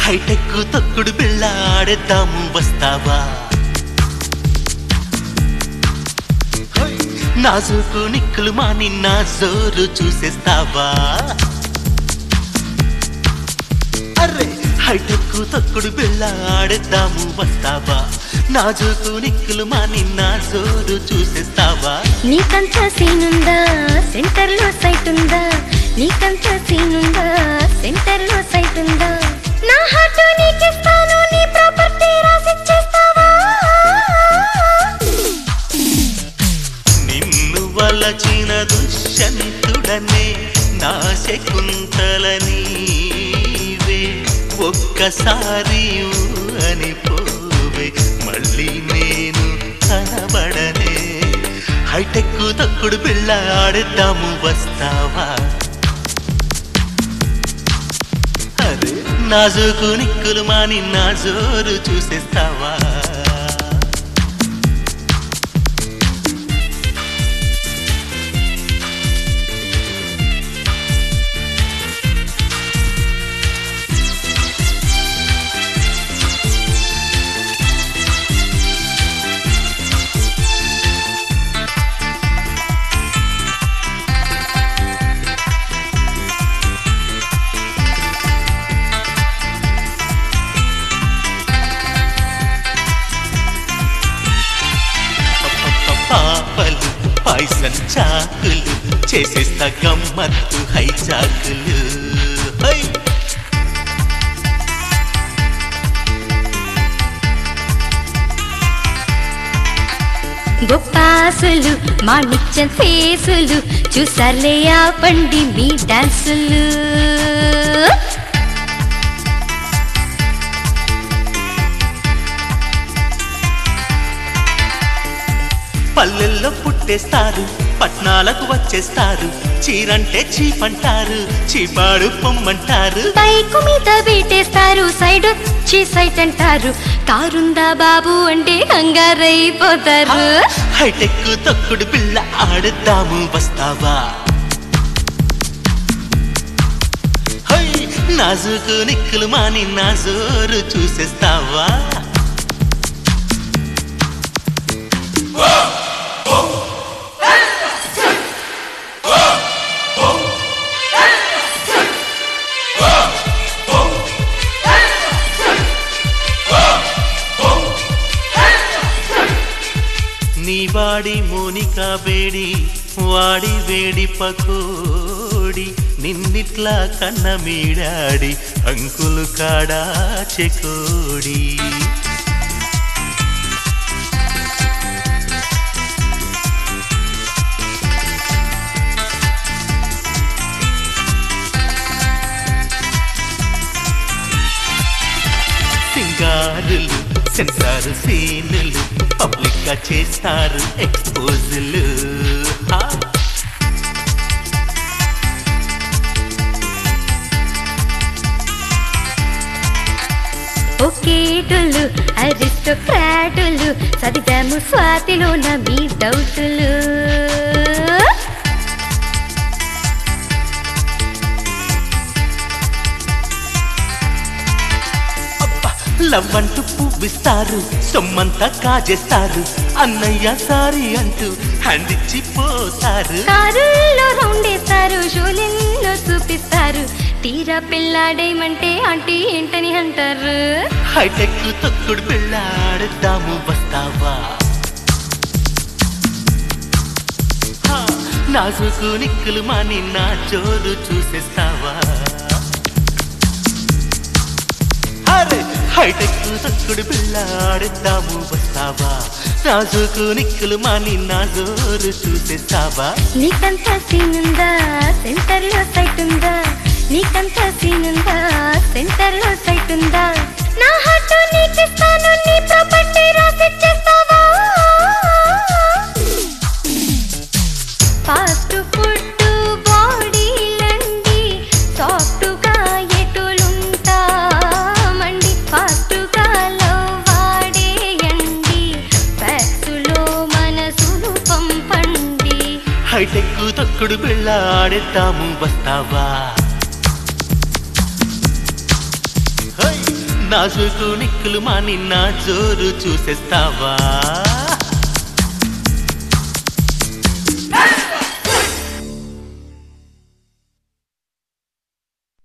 Hitech తొక్కుడు బిళ్ళ ఆడేద్దాము వస్తావా హై! నాజుకు నిక్కులు మాని నా జోరు చూసేస్తావా అర్రే హైటెక్ తొక్కుడు బిళ్ళ ఆడేద్దాము వస్తావా నాజుకు నిక్కులు మాని నా జోరు చూసేస్తావా నీకంత సీనుందా సెంటర్ లో సైట్ ఉందా నీకంత సీనుందా సెంటర్ లో సైట్ ఉందా నా హార్ట్ నీకిస్తాను నీ ప్రాపర్టీ రాసిచ్చేస్తావా నిన్ను వలచిన దుష్యంతుడనే నా శకుంతల నీవే ఒక్కసారి ఊ అని పోవే మళ్ళీ నేను కనబడనే హైటెక్ తక్కుడు పిల్ల ఆడేద్దాము వస్తావా అరే నాజుకు నిక్కులు మాని నా జోరు చూసేస్తావా పాపలు పాయసం చాకులు చేసేస్తా గమ్మత్తు హై చాకులు హై గొప్పాసులు మా నిచ్చన్ ఫేసులు చూసారులే ఆపండి మీ డాన్సులు పల్లెల్లో పుట్టేస్తారు పట్నాలకు వచ్చేస్తారు చీరంటే చీపంటారు చీపాడు పొమ్మంటారు బైకు మీద పెట్టేస్తారు సైడ్ వచ్చి సైట్ అంటారు కారుందా బాబు అంటే కంగారైపోతారు హైటెక్ తొక్కుడు పిల్ల ఆడుద్దాము వస్తావా హై నాజుకు నిక్కులు మాని నా జోరు చూసేస్తావా నీ వాడి మోనికా వేడి వాడి వేడి పకోడి నిన్నిట్లా కన్న మీడాడి అంకులు కాడా చెకోడి సింగారులు సెన్సార్ సీనులు పబ్లిక్ గా చేస్తారు ఎక్స్పోజులు హా. ఒకేటులు అరిస్టోక్రాటులు చదివాము స్వాతిలోన మీ డౌటులు అబ్బా, లవ్ అంటూ పువ్విస్తారు సొమ్మంతా కాజేస్తారు అన్నయ్య సారీ అంటూ హ్యాండ్ ఇచ్చి పోతారు కారుల్లో రౌండ్ వేస్తారు షోలెల్లో చూపిస్తారు తీరా పిల్లాడేమంటే ఆంటీ ఏంటని అంటారు హైటెక్ తొక్కుడు పెళ్ళాడుద్దాము వస్తావా హా, నాజుకు నిక్కులు మాని నా జోరు చూసేస్తావా అరే హైటెక్ తొక్కుడు పిల్లాడుద్దాము వస్తావా నాజుకు నిక్కులు మాని నా జోరు చూసేస్తావా నీకంత సీనుందా సెంటర్ లో సైట్ ఉందా నీకంత సీనుందా సెంటర్ లో సైట్ ఉందా నా హార్ట్ నీకిస్తాను నీ ప్రాపర్టీ రాసిచ్చేస్తావా ఫాస్ట్ ఫుడ్ బాడీలండి సాఫ్ట్గా ఎటులుంటామండి ఫాస్ట్గా లవ్ వాడేయండి ఫ్యాక్సులో మనసును పంపండి హైటెక్ తొక్కుడు పిల్లాడేద్దాము వస్తావా హై! నాజుకు నిక్కులు మా నిన్న జోరు చూసేస్తావా